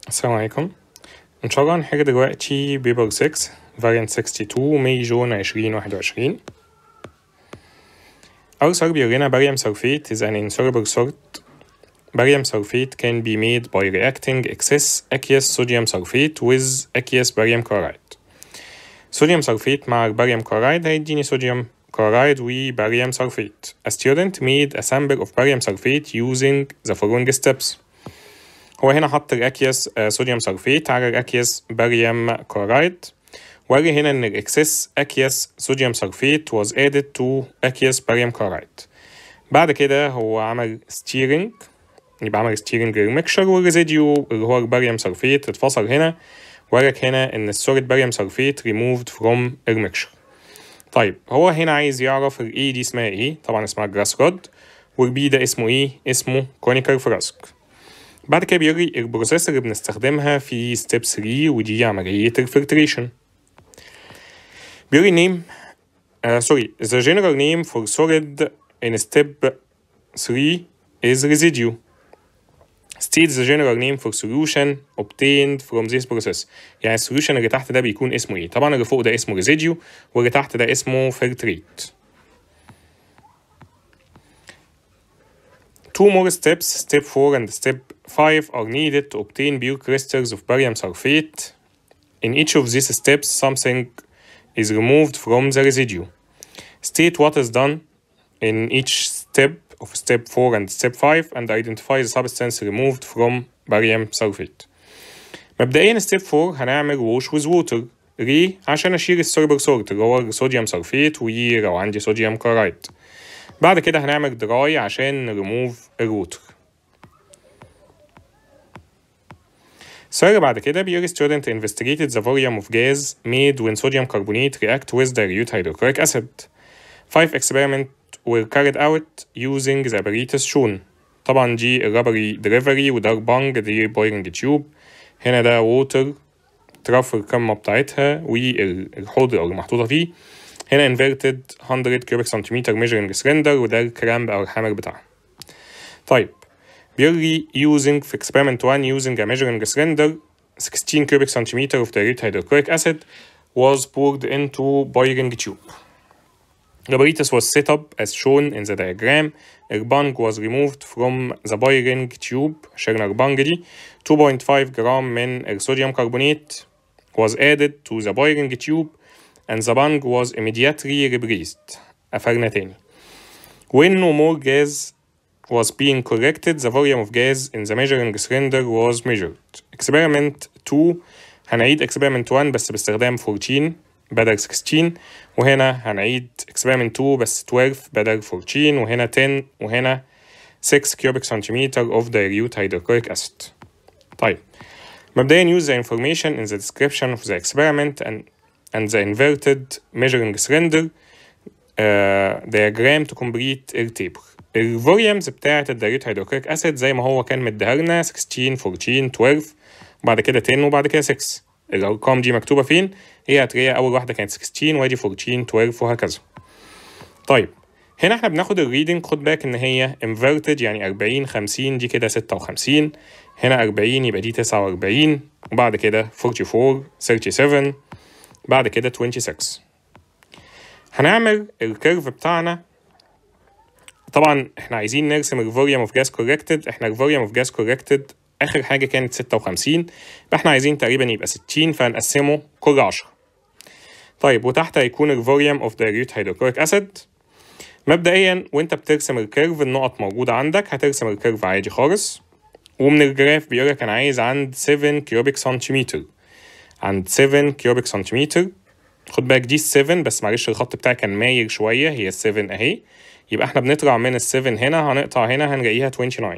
السلام عليكم إن شاء الله هنحل دلوقتي بيبر 6 variant 62 ماي جون 2021 أول سؤال بيقول لنا barium sulfate is an insoluble salt barium sulfate can be made by reacting excess aqueous sodium sulfate with aqueous barium chloride sodium sulfate مع barium chloride هيديني sodium chloride و barium sulfate A student made a sample of barium sulfate using the following steps هو هنا حط الاكياس صوديوم سلفيت على الاكياس باريوم كلورايد وقال هنا ان الاكسس اكياس صوديوم سلفيت was added to اكياس باريوم كلورايد بعد كده هو عمل ستيرنج يبقى عمل ستيرنج للميكشر والريزيديو اللي هو الباريوم سلفيت اتفصل هنا وقالك هنا ان السوليد باريوم سلفيت removed from الميكشر طيب هو هنا عايز يعرف الاي دي اسمها ايه طبعا اسمها جراس رود والبي ده اسمه ايه اسمه كونيكال فراسك بعد كده بيقول لي البروسيس اللي بنستخدمها في ستيب 3 ودي عملية الفلتريشن بيقول لي نيم آه سوري the general name for solid in step 3 is residue state the general name for solution obtained from this process يعني السوليوشن اللي تحت ده بيكون اسمه ايه طبعا اللي فوق ده اسمه residue واللي تحت ده اسمه filtrate Two more steps, step 4 and step 5 are needed to obtain pure crystals of barium sulfate. In each of these steps, something is removed from the residue. State what is done in each step of step 4 and step 5 and identify the substance removed from barium sulfate. مبدئيا step 4 هنعمل wash with water ليه؟ عشان أشيل السوليبل سولت اللي هو الصوديوم سلفيت ولو عندي صوديوم كلورايد بعد كده هنعمل دراي عشان نريموف الووتر السؤال اللي بعد كده بيقول student investigated the volume of gas made when sodium carbonate react with dilute hydrochloric acid. Five experiments were carried out using the apparatus shown. طبعا دي الرابري دليفري ودارك بانج دي بويلنج تيوب هنا ده ووتر ترف الكمة بتاعتها والحوض اللي محطوطة فيه هنا inverted 100 cubic centimeter measuring cylinder وده الكرامب أو الحامل بتاعها. طيب بيقول لي using في experiment 1 using a measuring cylinder 16 cubic centimeter of dilute hydrochloric acid was poured into boiling tube. The apparatus was set up as shown in the diagram. A bung was removed from the boiling tube شلنا البنج دي 2.5 جرام من الصوديوم كربونات was added to the boiling tube and the bung was immediately replaced قفلنا تاني when no more gas was being collected the volume of gas in the measuring cylinder was measured experiment 2 هنعيد experiment 1 بس باستخدام 14 بدل 16 وهنا هنعيد experiment 2 بس 12 بدل 14 وهنا 10 وهنا 6 cubic centimeter of dilute hydrochloric acid طيب مبدئيا use the information in the description of the experiment and and the inverted measuring cylinder uh, diagram to complete التيبل الفوليومز بتاعة الدايريت هيدروكليك أسيد زي ما هو كان مديها لنا 16 14 12 وبعد كده 10 وبعد كده 6 الأرقام دي مكتوبة فين؟ هي هتلاقيها أول واحدة كانت 16 وادي 14 12 وهكذا طيب هنا احنا بناخد الريدنج خد بالك ان هي inverted يعني 40 50 دي كده 56 هنا 40 يبقى دي 49 وبعد كده 44 37 بعد كده 26 هنعمل الكيرف بتاعنا طبعا احنا عايزين نرسم الفوليوم اوف جاس كوركتد احنا الفوليوم اوف جاس كوركتد اخر حاجه كانت 56 فاحنا عايزين تقريبا يبقى 60 فهنقسمه كل 10 طيب وتحت هيكون الفوليوم اوف دايريوت هيدروكلوريك اسيد مبدئيا وانت بترسم الكيرف النقط موجوده عندك هترسم الكيرف عادي خالص ومن الجراف بيقولك انا عايز عند 7 كيوبيك سنتيمتر عند 7 كيوبيك سنتيمتر خد بالك دي 7 بس معلش الخط بتاعي كان مايل شويه هي 7 اهي يبقى احنا بنطلع من ال 7 هنا هنقطع هنا هنلاقيها 29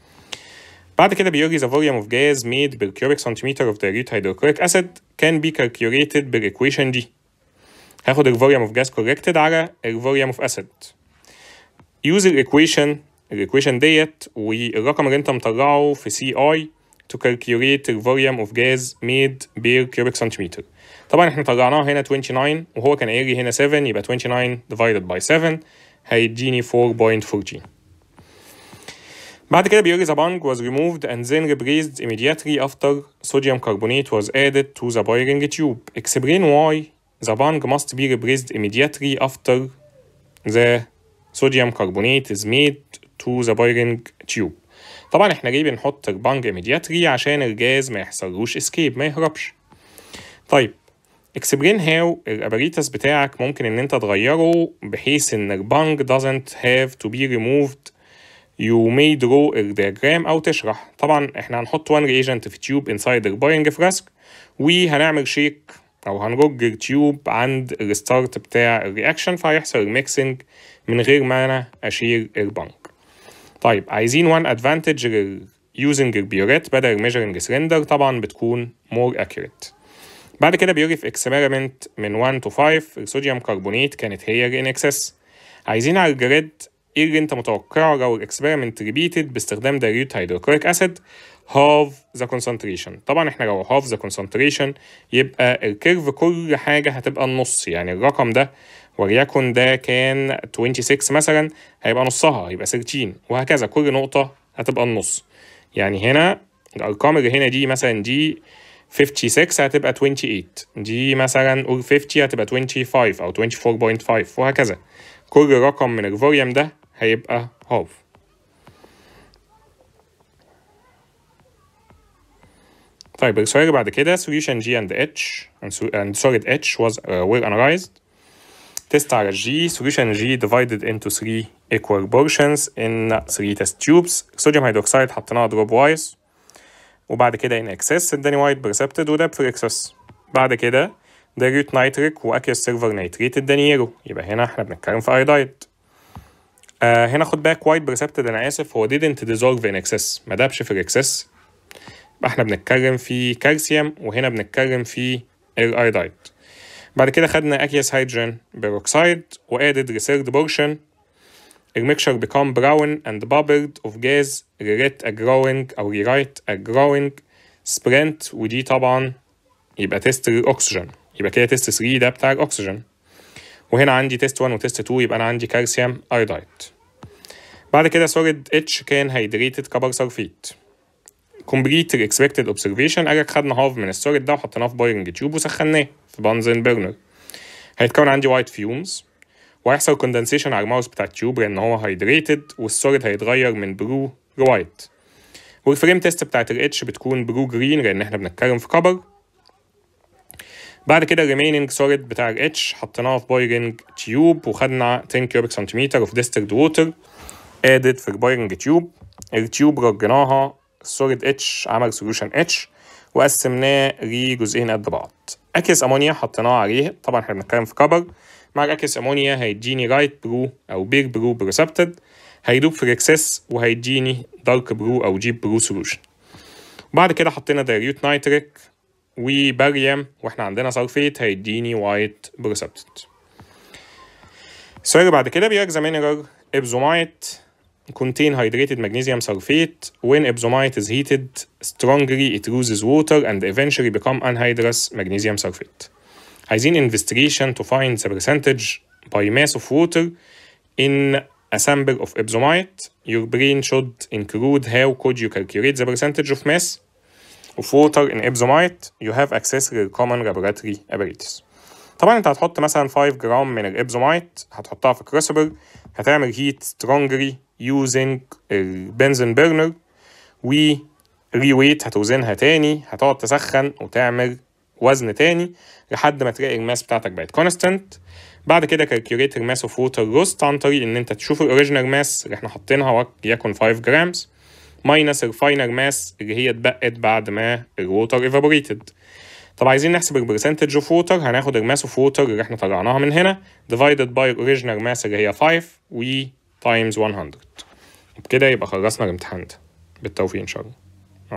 بعد كده بيقول لي the volume of gas made per cubic centimeter of dilute hydrochloric acid can be calculated بالايكويشن دي هاخد ال volume of gas corrected على ال volume of acid use الايكويشن الايكويشن ديت والرقم اللي انت مطلعه في سي اي to calculate the volume of gas made per cubic centimeter طبعا احنا طلعناه هنا 29 وهو كان قايل لي هنا 7 يبقى 29 divided by 7 هيديني 4.14 بعد كده بيقول the bung was removed and then replaced immediately after sodium carbonate was added to the boiling tube. Explain why the bung must be replaced immediately after the sodium carbonate is made to the boiling tube. طبعا احنا ليه بنحط البانج immediately عشان الجاز ما يحصلوش escape ما يهربش. طيب explain how الاباريتس بتاعك ممكن ان انت تغيره بحيث ان البانج doesn't have to be removed you may draw الدياجرام او تشرح طبعا احنا هنحط one reagent في تيوب inside البوينج فلاسك وهنعمل شيك او هنرج التيوب عند الستارت بتاع الرياكشن فهيحصل الميكسنج من غير ما انا اشيل البانج طيب عايزين one advantage لل using البيوريت بدل measuring سلندر طبعا بتكون more accurate بعد كده بيقول في اكسبيرمنت من 1 to 5 الصوديوم كربونات كانت هي الان اكسس عايزين على الجريد ايه اللي انت متوقعه لو الاكسبيرمنت ريبيتد باستخدام دايريوت هيدروكلوريك اسيد هاف ذا كونسنتريشن طبعا احنا لو هاف ذا كونسنتريشن يبقى الكيرف كل حاجه هتبقى النص يعني الرقم ده وليكن ده كان 26 مثلا هيبقى نصها هيبقى 13 وهكذا كل نقطه هتبقى النص يعني هنا الارقام اللي هنا دي مثلا دي 56 هتبقى 28 دي مثلا قول 50 هتبقى 25 او 24.5 وهكذا كل رقم من الفوليوم ده هيبقى هاف طيب السؤال اللي بعد كده solution G and H and, so- and solid H was uh, were analyzed test على G solution G divided into three equal portions in three test tubes sodium hydroxide حطيناها drop wise وبعد كده in excess اداني وايت برسبتد وده في excess بعد كده دايريوت نايتريك واكيوس سيلفر نيتريت اداني يورو يبقى هنا احنا بنتكلم في ايودايد آه هنا خد بالك وايت برسبتد انا اسف هو didn't dissolve in excess ما دابش في الاكسس يبقى احنا بنتكلم في كالسيوم وهنا بنتكلم في الايودايد بعد كده خدنا aqueous hydrogen peroxide وadded reserved portion الميكشر become brown and bubbled of gas rewrite a growing أو rewrite a growing sprint ودي طبعا يبقى تيست الأكسجين يبقى كده تيست 3 ده بتاع الأكسجين وهنا عندي تيست 1 وتيست 2 يبقى أنا عندي كالسيوم أيودايد بعد كده سوليد اتش كان هيدريتد كبر سلفيت كومبليت الاكسبكتد اوبزرفيشن قالك خدنا هاف من السوليد ده وحطيناه في بويلنج تيوب وسخناه في بنزين بيرنر هيتكون عندي وايت فيومز وهيحصل كوندنسيشن على الماوس بتاع التيوب لان هو هيدريتد والسوليد هيتغير من برو لوايت والفريم تيست بتاعت الاتش بتكون برو جرين لان احنا بنتكلم في كبر بعد كده الريميننج سوليد بتاع الاتش حطيناه في بويلنج تيوب وخدنا 10 كيوبيك سنتيمتر اوف ديستلد ووتر ادد في البويلنج تيوب التيوب رجيناها السوليد اتش عمل سوليوشن اتش وقسمناه لجزئين قد بعض اكيس امونيا حطيناه عليه طبعا احنا بنتكلم في كبر مع الاكيس امونيا هيديني رايت برو او بير برو بريسبتد هيدوب في الاكسس وهيديني دارك برو او جيب برو سوليوشن بعد كده حطينا دايريوت نايتريك وباريوم واحنا عندنا سلفيت هيديني وايت بريسبتد السؤال اللي بعد كده بيقولك the mineral epsomite contain hydrated magnesium sulfate when epsomite is heated strongly it loses water and eventually become anhydrous magnesium sulfate عايزين investigation to find the percentage by mass of water in a sample of epsomite your brain should include how could you calculate the percentage of mass of water in epsomite you have access to common laboratory apparatus طبعا انت هتحط مثلا 5 جرام من الابزومايت هتحطها في كروسبل هتعمل هيت سترونجري يوزنج البنزين بيرنر و ريويت هتوزنها تاني هتقعد تسخن وتعمل وزن تاني لحد ما تلاقي الماس بتاعتك بقت كونستنت بعد كده كالكوليت الماس اوف ووتر روست عن طريق ان انت تشوف الاوريجينال ماس اللي احنا حاطينها وليكن 5 جرامز ماينس الفاينل ماس اللي هي اتبقت بعد ما الووتر ايفابوريتد طب عايزين نحسب البرسنتج اوف ووتر هناخد الماس اوف ووتر اللي احنا طلعناها من هنا divided by الاوريجينال ماس اللي هي 5 و times 100 وبكده يبقى خلصنا الامتحان ده بالتوفيق ان شاء الله